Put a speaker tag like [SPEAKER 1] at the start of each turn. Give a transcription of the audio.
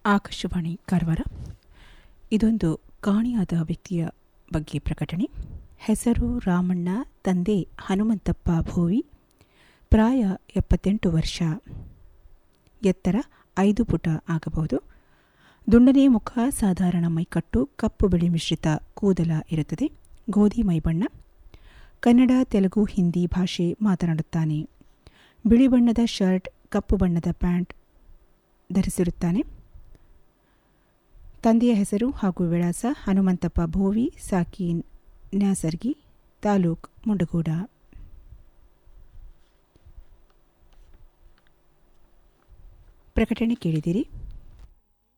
[SPEAKER 1] ಆಕಾಶವಾಣಿ ಕಾರವಾರ ಇದೊಂದು ಕಾಣಿಯಾದ ವ್ಯಕ್ತಿಯ ಬಗ್ಗೆ ಪ್ರಕಟಣೆ ಹೆಸರು ರಾಮಣ್ಣ ತಂದೆ ಹನುಮಂತಪ್ಪ ಭೋವಿ ಪ್ರಾಯ ಎಪ್ಪತ್ತೆಂಟು ವರ್ಷ ಎತ್ತರ ಐದು ಪುಟ ಆಗಬಹುದು ದುಂಡನೆ ಮುಖ ಸಾಧಾರಣ ಮೈಕಟ್ಟು ಕಪ್ಪು ಬಿಳಿ ಮಿಶ್ರಿತ ಕೂದಲ ಇರುತ್ತದೆ ಗೋಧಿ ಮೈಬಣ್ಣ ಕನ್ನಡ ತೆಲುಗು ಹಿಂದಿ ಭಾಷೆ ಮಾತನಾಡುತ್ತಾನೆ ಬಿಳಿ ಬಣ್ಣದ ಶರ್ಟ್ ಕಪ್ಪು ಬಣ್ಣದ ಪ್ಯಾಂಟ್ ಧರಿಸಿರುತ್ತಾನೆ ತಂದೆಯ ಹೆಸರು ಹಾಗೂ ವಿಳಾಸ ಹನುಮಂತಪ್ಪ ಭೋವಿ ಸಾಕೀನ್ ನ್ಯಾಸರ್ಗಿ ತಾಲೂಕ್ ಮುಂಡಗೋಡ ಪ್ರಕಟಣೆ ಕೇಳಿದಿರಿ